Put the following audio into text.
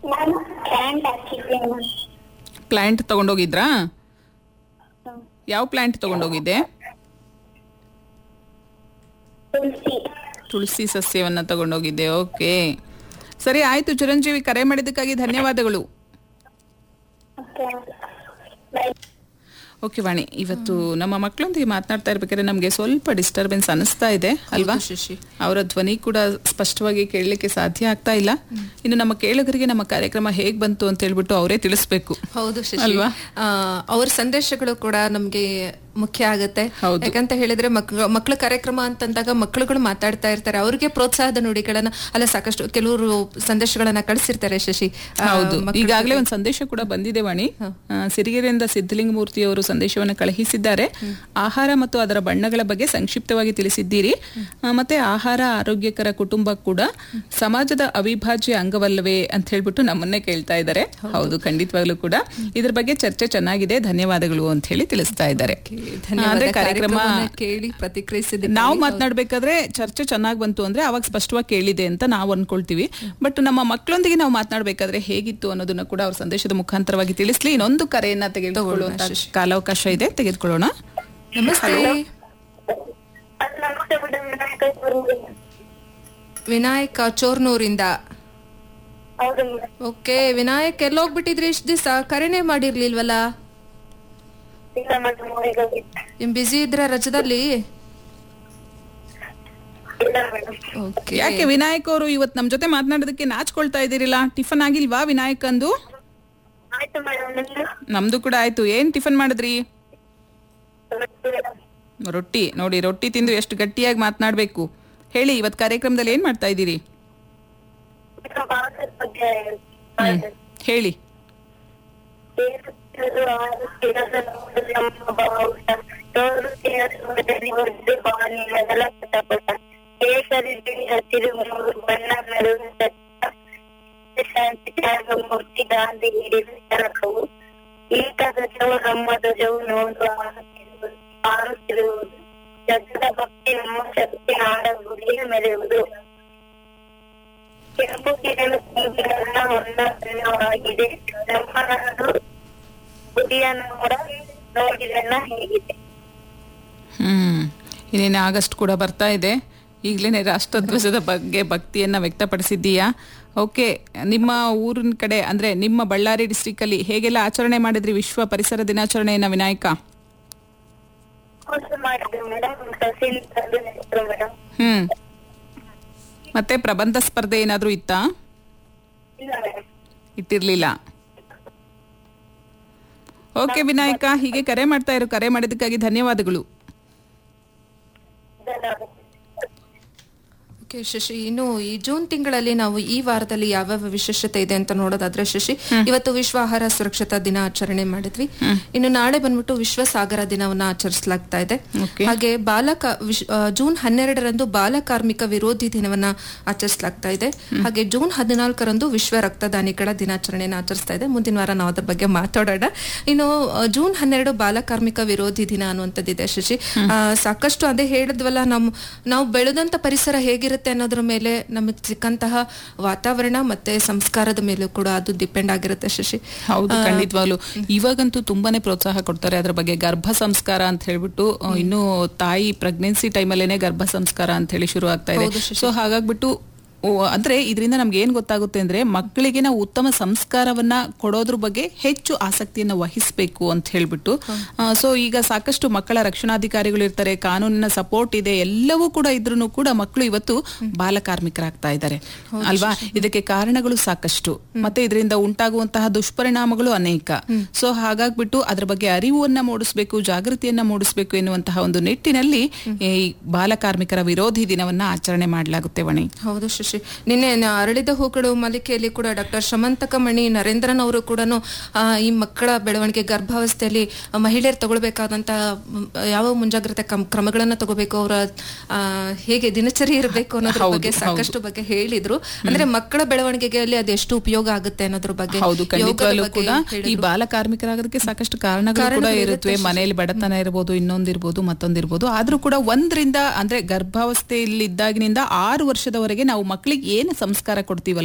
ನಾನು ಪ್ಯಾಂಟ್ ಹಾಕಿದ್ದೆ ma'am plant ತಗೊಂಡೋಗಿದ್ರಾ ಯಾವ ಪ್ಲಾಂಟ್ ತಗೊಂಡೋಗಿದ್ದೆ ತುಳಸಿ ತುಳಸಿ ಸಸ್ಯವನ್ನ ತಗೊಂಡೋಗಿದ್ದೆ ಓಕೆ ಸರಿ ಆಯ್ತು ಚಿರಂಜೀವಿ ಕರೆ ಮಾಡಿದ್ದಕ್ಕಾಗಿ ಧನ್ಯವಾದಗಳು ಓಕೆ ಬೈ ಓಕೆ ವಾಣಿ ಇವತ್ತು ನಮ್ಮ ಮಕ್ಕಳೊಂದಿಗೆ ಮಾತನಾಡ್ತಾ ಇರ್ಬೇಕಾದ್ರೆ ನಮಗೆ ಸ್ವಲ್ಪ ಡಿಸ್ಟರ್ಬೆನ್ಸ್ ಅನಿಸ್ತಾ ಇದೆ ಅಲ್ವಾ ಶಶಿ ಅವರ ಧ್ವನಿ ಕೂಡ ಸ್ಪಷ್ಟವಾಗಿ ಕೇಳಲಿಕ್ಕೆ ಸಾಧ್ಯ ಆಗ್ತಾ ಇಲ್ಲ ಇನ್ನು ನಮ್ಮ ಕೇಳುಗರಿಗೆ ನಮ್ಮ ಕಾರ್ಯಕ್ರಮ ಹೇಗ್ ಬಂತು ಅಂತ ಹೇಳ್ಬಿಟ್ಟು ಅವರೇ ತಿಳಿಸ್ಬೇಕು ಹೌದು ಶಶಿ ಅಲ್ವಾ? ಆ, ಅವ್ರ ಸಂದೇಶಗಳು ಕೂಡ ನಮ್ಗೆ ಮುಖ್ಯ ಆಗುತ್ತೆ ಹೌದು. ಯಾಕಂತ ಹೇಳಿದ್ರೆ ಮಕ್ಳ ಮಕ್ಕಳ ಕಾರ್ಯಕ್ರಮ ಅಂತಂದಾಗ ಮಕ್ಕಳುಗಳು ಮಾತಾಡ್ತಾ ಇರ್ತಾರೆ ಅವ್ರಿಗೆ ಪ್ರೋತ್ಸಾಹದ ನುಡಿಗಳನ್ನ ಅಲ್ಲ ಸಾಕಷ್ಟು ಕೆಲವರು ಸಂದೇಶಗಳನ್ನ ಕಳಿಸಿರ್ತಾರೆ ಶಶಿ ಆ, ಹೌದು ಮಕ್ಳ ಈಗಾಗಲೇ ಒಂದು ಸಂದೇಶ ಕೂಡ ಬಂದಿದೆ ವಾಣಿ ಆ, ಸಿರಿಗೆರೆಯಿಂದ ಸಿದ್ಧಲಿಂಗಮೂರ್ತಿ ಅವರು ಸಂದೇಶವನ್ನು ಕಳುಹಿಸಿದ್ದಾರೆ ಆಹಾರ ಮತ್ತು ಅದರ ಬಣ್ಣಗಳ ಬಗ್ಗೆ ಸಂಕ್ಷಿಪ್ತವಾಗಿ ತಿಳಿಸಿದ್ದೀರಿ ಆ, ಮತ್ತೆ ಆಹಾರ ಆರೋಗ್ಯಕರ ಕುಟುಂಬ ಕೂಡ ಸಮಾಜದ ಅವಿಭಾಜ್ಯ ಅಂಗವಲ್ಲವೇ ಅಂತ ಹೇಳ್ಬಿಟ್ಟು ನಮ್ಮನ್ನೇ ಕೇಳ್ತಾ ಇದ್ದಾರೆ ಹೌದು ಖಂಡಿತವಾಗ್ಲೂ ಕೂಡ ಇದ್ರ ಬಗ್ಗೆ ಚರ್ಚೆ ಚೆನ್ನಾಗಿದೆ ಧನ್ಯವಾದಗಳು ಅಂತ ಹೇಳಿ ತಿಳಿಸ್ತಾ ಇದ್ದಾರೆ ಧನ್ಯವಾದ ಅಂದ್ರೆ ಕಾರ್ಯಕ್ರಮ ಕಾರ್ಯಕ್ರಮವನ್ನ ಕೇಳಿ ಪ್ರತಿಕ್ರಿಯಿಸಿದ ನಾವು ಮಾತನಾಡ್ಬೇಕಾದ್ರೆ ಚರ್ಚೆ ಚೆನ್ನಾಗಿ ಬಂತು ಅಂದ್ರೆ ಅವಾಗ ಸ್ಪಷ್ಟವಾಗಿ ಕೇಳಿದೆ ಅಂತ ನಾವು ಅನ್ಕೊಳ್ತೀವಿ ಬಟ್ ನಮ್ಮ ಮಕ್ಕಳೊಂದಿಗೆ ನಾವು ಮಾತನಾಡ್ಬೇಕಾದ್ರೆ ಹೇಗಿತ್ತು ಅನ್ನೋದನ್ನ ಕೂಡ ಅವ್ರ ಸಂದೇಶದ ಮುಖಾಂತರವಾಗಿ ತಿಳಿಸ್ಲಿ ಇನ್ನೊಂದು ಕರೆಯನ್ನ ತೆಗೆದುಕೊಳ್ಳುವಂತ ಕಾಲಾವಕಾಶ ಇದೆ ತೆಗೆದುಕೊಳ್ಳೋಣ ನಮಸ್ತೆ ನಮಸ್ತೆ ಮೇಡಮ್ ವಿನಾಯಕ ಗುರುವಿನ. ವಿನಾಯಕ್ ಚೋರ್ನೂರಿಂದ ಹೌದು ಮೇಡಮ್ ಓಕೆ ವಿನಾಯಕ್ ಎಲ್ಲೋಗ್ಬಿಟ್ಟಿದ್ರಿ ಇಷ್ಟ ದಿವಸ ಕರೆನೇ ಮಾಡಿರ್ಲಿಲ್ವಲ್ಲ ಇಲ್ಲ ಮೇಡಮ್ ಊರಿಗೆ ಹೋಗಿದ್ದೆ ನಿಮ್ ಬಿಸಿ ಇದ್ರ ರಜದಲ್ಲಿ ಇಲ್ಲ ಮೇಡಮ್ ಓಕೆ ಯಾಕೆ ವಿನಾಯಕ್ ಅವರು ಇವತ್ತು ನಮ್ ಜೊತೆ ಮಾತನಾಡೋದಕ್ಕೆ ನಾಚ್ಕೊಳ್ತಾ ಇದ್ದೀರಿಲ್ಲ ಟಿಫನ್ ಆಗಿಲ್ವಾ ವಿನಾಯಕ್ ಅಂದು ಆಯ್ತು ಮೇಡಮ್ ನಿಮ್ದು ನಮ್ದು ಕೂಡ ಆಯ್ತು ಏನ್ ಟಿಫನ್ ಮಾಡಿದ್ರಿ ಮೇಡಮ್. ರೊಟ್ಟಿ ನೋಡಿ ರೊಟ್ಟಿ ತಿಂದು ಎಷ್ಟು ಗಟ್ಟಿಯಾಗಿ ಮಾತನಾಡ್ಬೇಕು ಹೇಳಿ ಇವತ್ ಕಾರ್ಯಕ್ರಮದಲ್ಲಿ ಏನ್ ಮಾಡ್ತಾ ಇದ್ದೀರಿ ಮೇಡಮ್, ಭಾರತದ ಬಗ್ಗೆ ಹ್ಮ್ ಹೇಳಿ ದೇಶದ ಆರೋಗ್ಯದ ನಮ್ಮ ಬಾವುಟ, ಪ್ರವೃತ್ತಿಯ ಸೌಂದರ್ಯ ಹೊರತು ಭಾವನೆ ಮೊದಲ ಪಟಪಟ. ಕೇಸರಿ ಹಸಿರು ಮೂರು ಬಣ್ಣ ಮೆರುಗು ಸತ್ಯ, ಶಾಂತಿ ತ್ಯಾಗ ಮೂರ್ತಿ ಗಾಂಧಿ ಹಿಡಿದ ಚರಕವು ಏಕ ಧ್ವಜವು ನಮ್ಮ ಧ್ವಜವು ನೋಡು ಆರುತ್ತಿರುವುದು ಆರುತ್ತಿರುವುದು ಜಗದ ಭಕ್ತಿ ನಮ್ಮ ಶಕ್ತಿ ನಾಡ ಗುಡಿಯ ಮೆರೆಯುವುದು ಕೆಂಪು ಗಿಡಲು ಕೂದಲೆಲ್ಲ ಹೊಂದಾಗಿದೆ ನಮ್ಮ ನಾಡು ಗುಡಿಯನ್ನು ಕೂಡ ನೋಡಿದೆಲ್ಲ ಹೇಗಿದೆ ಹ್ಮ್ ಇನ್ನೇನು ಆಗಸ್ಟ್ ಕೂಡ ಬರ್ತಾ ಇದೆ ಈಗಲೇ ರಾಷ್ಟ್ರಧ್ವಜದ ಬಗ್ಗೆ ಭಕ್ತಿಯನ್ನ ವ್ಯಕ್ತಪಡಿಸಿದ್ದೀಯಾ ಓಕೆ ನಿಮ್ಮ ಊರಿನ ಕಡೆ ಅಂದ್ರೆ ನಿಮ್ಮ ಬಳ್ಳಾರಿ ಡಿಸ್ಟಿಕ್ ಅಲ್ಲಿ ಹೇಗೆಲ್ಲ ಆಚರಣೆ ಮಾಡಿದ್ರಿ ವಿಶ್ವ ಪರಿಸರ ದಿನಾಚರಣೆಯನ್ನ ವಿನಾಯಕ ಕೋರ್ಸ್ ಮಾಡಿದ್ರು ಮೇಡಮ್ ಸಸಿಲ್ ತಂದು ನೆಟ್ಟರು ಮೇಡಮ್ ಹ್ಮ್ ಮತ್ತೆ ಪ್ರಬಂಧ ಸ್ಪರ್ಧೆ ಏನಾದ್ರೂ ಇತ್ತಾ ಇಲ್ಲ ಮೇಡಮ್ ಇಟ್ಟಿರ್ಲಿಲ್ಲ ಓಕೆ ವಿನಾಯಕ ಹೀಗೆ ಕರೆ ಮಾಡ್ತಾ ಇರು ಕರೆ ಮಾಡಿದ್ದಕ್ಕಾಗಿ ಧನ್ಯವಾದಗಳು ಧನ್ಯವಾದ ಓಕೆ ಶಶಿ ಇನ್ನು ಈ ಜೂನ್ ತಿಂಗಳಲ್ಲಿ ನಾವು ಈ ವಾರದಲ್ಲಿ ಯಾವ್ಯಾವ ವಿಶೇಷತೆ ಇದೆ ಅಂತ ನೋಡೋದಾದ್ರೆ ಶಶಿ ಇವತ್ತು ವಿಶ್ವ ಆಹಾರ ಸುರಕ್ಷತಾ ದಿನ ಆಚರಣೆ ಮಾಡಿದ್ವಿ ಇನ್ನು ನಾಳೆ ಬಂದ್ಬಿಟ್ಟು ವಿಶ್ವ ಸಾಗರ ದಿನವನ್ನ ಆಚರಿಸಲಾಗ್ತಾ ಇದೆ Okay. ಹಾಗೆ ಬಾಲಕ ವಿಶ್- ಆ, ಜೂನ್ ಹನ್ನೆರಡರಂದು ಬಾಲ ಕಾರ್ಮಿಕ ವಿರೋಧಿ ದಿನವನ್ನ ಆಚರಿಸಲಾಗ್ತಾ ಇದೆ ಹಾಗೆ ಜೂನ್ ಹದಿನಾಲ್ಕರಂದು ವಿಶ್ವ ರಕ್ತದಾನಿಗಳ ದಿನಾಚರಣೆಯನ್ನು ಆಚರಿಸ್ತಾ ಇದೆ ಮುಂದಿನ ವಾರ ನಾವು ಅದ್ರ ಬಗ್ಗೆ ಮಾತಾಡೋಣ ಇನ್ನು ಆ, ಜೂನ್ ಹನ್ನೆರಡು ಬಾಲ ಕಾರ್ಮಿಕ ವಿರೋಧಿ ದಿನ ಅನ್ನುವಂಥದ್ದಿದೆ ಶಶಿ ಆ, ಸಾಕಷ್ಟು ಅದೇ ಹೇಳಿದ್ವಲ್ಲ ನಮ್ ನಾವು ಬೆಳೆದಂತ ಪರಿಸರ ಹೇಗಿರುತ್ತೆ ಅನ್ನೋದ್ರ ಮೇಲೆ ನಮಗೆ ಸಿಕ್ಕಂತಹ ವಾತಾವರಣ ಮತ್ತೆ ಸಂಸ್ಕಾರದ ಮೇಲೂ ಕೂಡ ಅದು ಡಿಪೆಂಡ್ ಆಗಿರುತ್ತೆ ಶಶಿ ಹೌದು ಖಂಡಿತವಾಗ್ಲು ಇವಾಗಂತೂ ತುಂಬಾನೇ ಪ್ರೋತ್ಸಾಹ ಕೊಡ್ತಾರೆ ಅದ್ರ ಬಗ್ಗೆ ಗರ್ಭ ಸಂಸ್ಕಾರ ಅಂತ ಹೇಳ್ಬಿಟ್ಟು ಆ, ಇನ್ನು ತಾಯಿ ಪ್ರೆಗ್ನೆನ್ಸಿ ಟೈಮಲ್ಲೇನೆ ಗರ್ಭ ಸಂಸ್ಕಾರ ಅಂತ ಹೇಳಿ ಶುರು ಆಗ್ತಾ ಇದೆ ಸೊ ಹಾಗಾಗ್ಬಿಟ್ಟು ಓ, ಅಂದ್ರೆ ಇದರಿಂದ ನಮ್ಗೆ ಏನ್ ಗೊತ್ತಾಗುತ್ತೆ ಅಂದ್ರೆ ಮಕ್ಕಳಿಗೆ ನಾವು ಉತ್ತಮ ಸಂಸ್ಕಾರವನ್ನ ಕೊಡೋದ್ರ ಬಗ್ಗೆ ಹೆಚ್ಚು ಆಸಕ್ತಿಯನ್ನ ವಹಿಸ್ಬೇಕು ಅಂತ ಹೇಳ್ಬಿಟ್ಟು ಸೊ ಈಗ ಸಾಕಷ್ಟು ಮಕ್ಕಳ ರಕ್ಷಣಾಧಿಕಾರಿಗಳು ಇರ್ತಾರೆ ಕಾನೂನಿನ ಸಪೋರ್ಟ್ ಇದೆ ಎಲ್ಲವೂ ಕೂಡ ಇದ್ರೂ ಕೂಡ ಮಕ್ಕಳು ಇವತ್ತು ಬಾಲ ಕಾರ್ಮಿಕರಾಗ್ತಾ ಇದ್ದಾರೆ ಅಲ್ವಾ ಇದಕ್ಕೆ ಕಾರಣಗಳು ಸಾಕಷ್ಟು ಮತ್ತೆ ಇದರಿಂದ ಉಂಟಾಗುವಂತಹ ದುಷ್ಪರಿಣಾಮಗಳು ಅನೇಕ ಸೊ ಹಾಗಾಗ್ಬಿಟ್ಟು ಅದ್ರ ಬಗ್ಗೆ ಅರಿವನ್ನ ಮೂಡಿಸ್ಬೇಕು ಜಾಗೃತಿಯನ್ನ ಮೂಡಿಸ್ಬೇಕು ಎನ್ನುವಂತಹ ಒಂದು ನಿಟ್ಟಿನಲ್ಲಿ ಈ ಬಾಲ ಕಾರ್ಮಿಕರ ವಿರೋಧಿ ದಿನವನ್ನ ಆಚರಣೆ ಮಾಡಲಾಗುತ್ತೆ ವಣಿ ಹೌದು ಶಶಿ ನಿನ್ನೆ ನ- ಅರಳಿದ ಹೂಗಳು ಮಲಿಕೆಯಲ್ಲಿ ಕೂಡ ಡಾಕ್ಟರ್ ಶಮಂತಕ ಮಣಿ ನರೇಂದ್ರನ್ ಅವರು ಕೂಡ ಈ ಮಕ್ಕಳ ಬೆಳವಣಿಗೆ ಗರ್ಭಾವಸ್ಥೆಯಲ್ಲಿ ಆ, ಮಹಿಳೆಯರು ತಗೊಳ್ಬೇಕಾದಂತ ಮ್, ಯಾವ ಮುಂಜಾಗ್ರತೆ ಕಮ್- ಕ್ರಮಗಳನ್ನ ತಗೋಬೇಕು ಅವರ ಹೇಗೆ ದಿನಚರಿ ಇರಬೇಕು ಅನ್ನೋದ್ರ ಬಗ್ಗೆ ಸಾಕಷ್ಟು ಬಗ್ಗೆ ಹೇಳಿದ್ರು ಅಂದ್ರೆ ಮಕ್ಕಳ ಬೆಳವಣಿಗೆಯಲ್ಲಿ ಅದೆಷ್ಟು ಉಪಯೋಗ ಆಗುತ್ತೆ ಅನ್ನೋದ್ರ ಬಗ್ಗೆ ಹೌದು ಯೋಗದ ಖಂಡಿತವಾಗ್ಲೂ ಬಗ್ಗೆ ಕೂಡ ಈ ಹೇಳಿದ್ರು. ಬಾಲ ಕಾರ್ಮಿಕರಾಗೋದಕ್ಕೆ ಸಾಕಷ್ಟು ಕಾರಣಗಳು ಕೂಡ ಕಾರಣಗಳು ಇರುತ್ತವೆ ಮನೆಯಲ್ಲಿ ಬಡತನ ಇರ್ಬೋದು ಇನ್ನೊಂದಿರ್ಬೋದು ಮತ್ತೊಂದಿರ್ಬೋದು ಆದ್ರೂ ಕೂಡ ಒಂದರಿಂದ ಅಂದ್ರೆ ಗರ್ಭಾವಸ್ಥೆಯಲ್ಲಿ ಇದ್ದಾಗಿನಿಂದ ಆರು ವರ್ಷದವರೆಗೆ ನಾವು ಮಕ್ಕಳಿಗೆ ಏನು ಸಂಸ್ಕಾರ ಕೊಡ್ತೀವಲ್ವಾ